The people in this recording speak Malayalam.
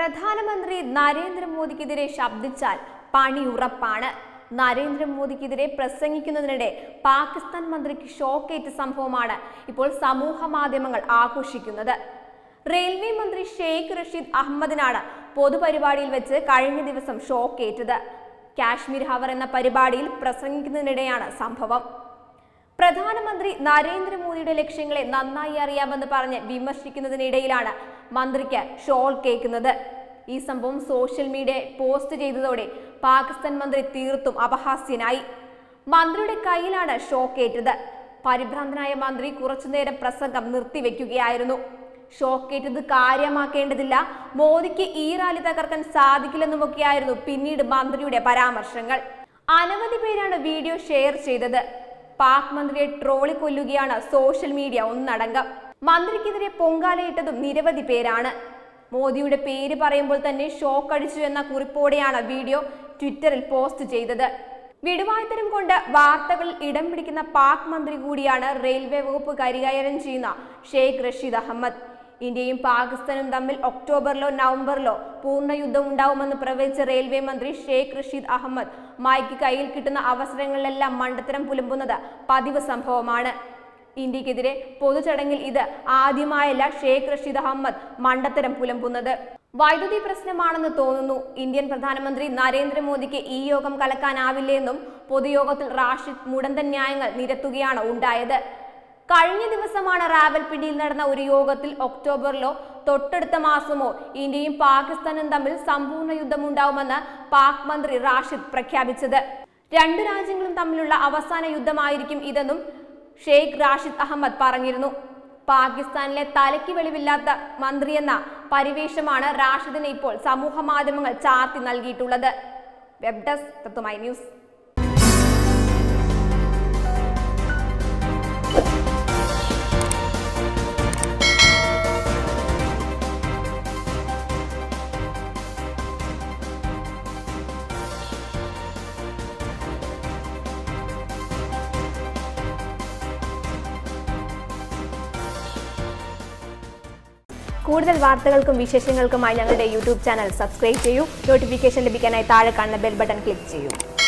പ്രധാനമന്ത്രി നരേന്ദ്രമോദിക്കെതിരെ ശബ്ദിച്ചാൽ പണി ഉറപ്പാണ് നരേന്ദ്രമോദിക്കെതിരെ പ്രസംഗിക്കുന്നതിനിടെ പാകിസ്ഥാൻ മന്ത്രിക്ക് ഷോക്കേറ്റ സംഭവമാണ് ഇപ്പോൾ സമൂഹ മാധ്യമങ്ങൾ ആഘോഷിക്കുന്നത് റെയിൽവേ മന്ത്രി ഷെയ്ഖ് റഷീദ് അഹമ്മദിനാണ് പൊതുപരിപാടിയിൽ വെച്ച് കഴിഞ്ഞ ദിവസം ഷോക്കേറ്റത് കാശ്മീർ ഹവർ എന്ന പരിപാടിയിൽ പ്രസംഗിക്കുന്നതിനിടെയാണ് സംഭവം പ്രധാനമന്ത്രി നരേന്ദ്രമോദിയുടെ ലക്ഷ്യങ്ങളെ നന്നായി അറിയാമെന്ന് പറഞ്ഞ് വിമർശിക്കുന്നതിനിടയിലാണ് മന്ത്രിക്ക് ഷോൾ കേൾക്കുന്നത് ഈ സംഭവം സോഷ്യൽ മീഡിയ പോസ്റ്റ് ചെയ്തതോടെ പാകിസ്ഥാൻ മന്ത്രി തീർത്തും അപഹാസ്യനായി മന്ത്രിയുടെ കയ്യിലാണ് ഷോക്കേറ്റത് പരിഭ്രാന്തനായ മന്ത്രി കുറച്ചുനേരം പ്രസംഗം നിർത്തിവെക്കുകയായിരുന്നു ഷോക്കേറ്റത് കാര്യമാക്കേണ്ടതില്ല മോദിക്ക് ഈ റാലി തകർക്കാൻ സാധിക്കില്ലെന്നുമൊക്കെയായിരുന്നു പിന്നീട് മന്ത്രിയുടെ പരാമർശങ്ങൾ അനവധി പേരാണ് വീഡിയോ ഷെയർ ചെയ്തത് പാക് മന്ത്രിയെ ട്രോളി കൊല്ലുകയാണ് സോഷ്യൽ മീഡിയ ഒന്നടങ്കം മന്ത്രിക്കെതിരെ പൊങ്കാലയിട്ടതും നിരവധി പേരാണ് മോദിയുടെ പേര് പറയുമ്പോൾ തന്നെ ഷോക്ക് അടിച്ചു എന്ന കുറിപ്പോടെയാണ് വീഡിയോ ട്വിറ്ററിൽ പോസ്റ്റ് ചെയ്തത് വിടുവായ്ത്തരം കൊണ്ട് വാർത്തകളിൽ ഇടം പിടിക്കുന്ന പാക് മന്ത്രി കൂടിയാണ് റെയിൽവേ വകുപ്പ് കൈകാര്യം ചെയ്യുന്ന ഷെയ്ഖ് റഷീദ് അഹമ്മദ് ഇന്ത്യയും പാകിസ്ഥാനും തമ്മിൽ ഒക്ടോബറിലോ നവംബറിലോ പൂർണ്ണ യുദ്ധം ഉണ്ടാവുമെന്ന് പ്രവചിച്ച റെയിൽവേ മന്ത്രി ഷെയ്ഖ് റഷീദ് അഹമ്മദ് മൈക്ക് കയ്യിൽ കിട്ടുന്ന അവസരങ്ങളിലെല്ലാം മണ്ടത്തരം പുലമ്പുന്നത് പതിവ് സംഭവമാണ് ഇന്ത്യക്കെതിരെ പൊതുചടങ്ങിൽ ഇത് ആദ്യമായല്ല ഷെയ്ഖ് റഷീദ് അഹമ്മദ് മണ്ടത്തരം പുലമ്പുന്നത് വൈദ്യുതി പ്രശ്നമാണെന്ന് തോന്നുന്നു ഇന്ത്യൻ പ്രധാനമന്ത്രി നരേന്ദ്രമോദിക്ക് ഈ യോഗം കലക്കാനാവില്ലെന്നും പൊതുയോഗത്തിൽ റാഷിദ് മുടന്തൻ ന്യായങ്ങൾ നിരത്തുകയാണ് ഉണ്ടായത് കഴിഞ്ഞ ദിവസമാണ് റാവൽപിണ്ടിയിൽ നടന്ന ഒരു യോഗത്തിൽ ഒക്ടോബറിലോ തൊട്ടടുത്ത മാസമോ ഇന്ത്യയും പാകിസ്ഥാനും തമ്മിൽ സമ്പൂർണ്ണ യുദ്ധമുണ്ടാവുമെന്ന് പാക് മന്ത്രി റാഷിദ് പ്രഖ്യാപിച്ചത് രണ്ടു രാജ്യങ്ങളും തമ്മിലുള്ള അവസാന യുദ്ധമായിരിക്കും ഇതെന്നും ഷെയ്ഖ് റാഷിദ് അഹമ്മദ് പറഞ്ഞിരുന്നു പാകിസ്ഥാനിലെ തലയ്ക്ക് വെളിവില്ലാത്ത മന്ത്രിയെന്ന പരിവേഷമാണ് റാഷിദിന് ഇപ്പോൾ സമൂഹ മാധ്യമങ്ങൾ ചാർത്തി നൽകിയിട്ടുള്ളത് വെബ് ഡെസ്ക് തത്തുമായി ന്യൂസ് കൂടുതൽ വാർത്തകൾക്കും വിശേഷങ്ങൾക്കുമായി ഞങ്ങളുടെ യൂട്യൂബ് ചാനൽ സബ്സ്ക്രൈബ് ചെയ്യൂ നോട്ടിഫിക്കേഷൻ ലഭിക്കാനായി താഴെ കാണുന്ന ബെൽ ബട്ടൺ ക്ലിക്ക് ചെയ്യൂ